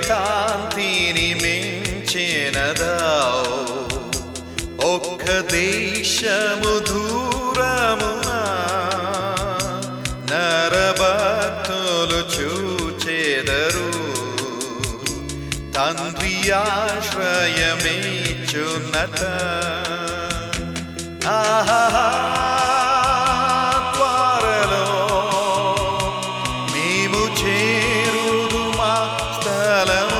కాంతిని మించినదావు ఒక్క దేశము దూరమున నరభక్తులు చూచెదరు తండ్రి ఆశ్రయమేచున్నత ఆహా త్వరలో మేము చేరుదు మా స్థలము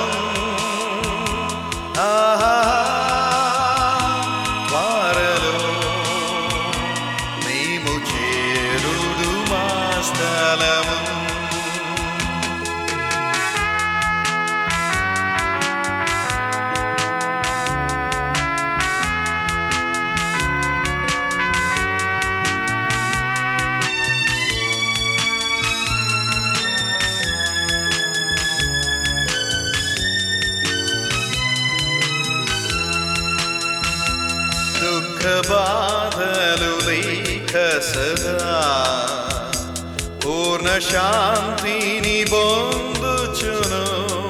ఆహా త్వరలో మేము చేరుదు మా స్థలము దుఃఖ బాధలు లేక సదా పూర్ణ శాంతిని పొందుచును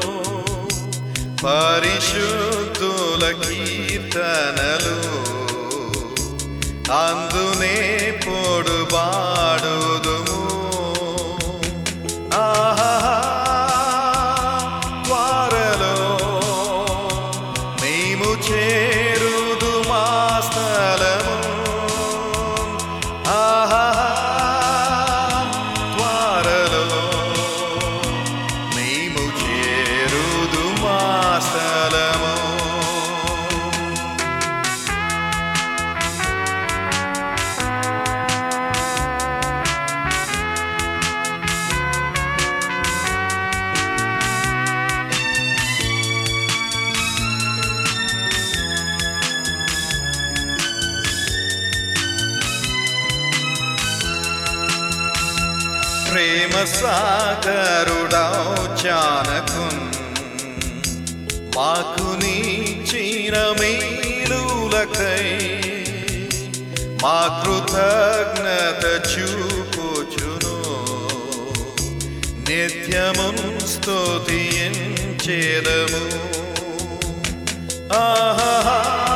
పరిశుద్ధుల కీర్తనలు అందునే పొడుబాడుదుము ఆహా త్వరలో మేము చేరుదు మా స్థలము ఆహా త్వరలో మేము చేరుదు మా స్థలము ప్రేమ సాగరుడావు చానకున్ మాకు నీచిన మేలులకై మా కృతజ్ఞత చూపుచును నిత్యమున్ స్తుతించేదము ఆహా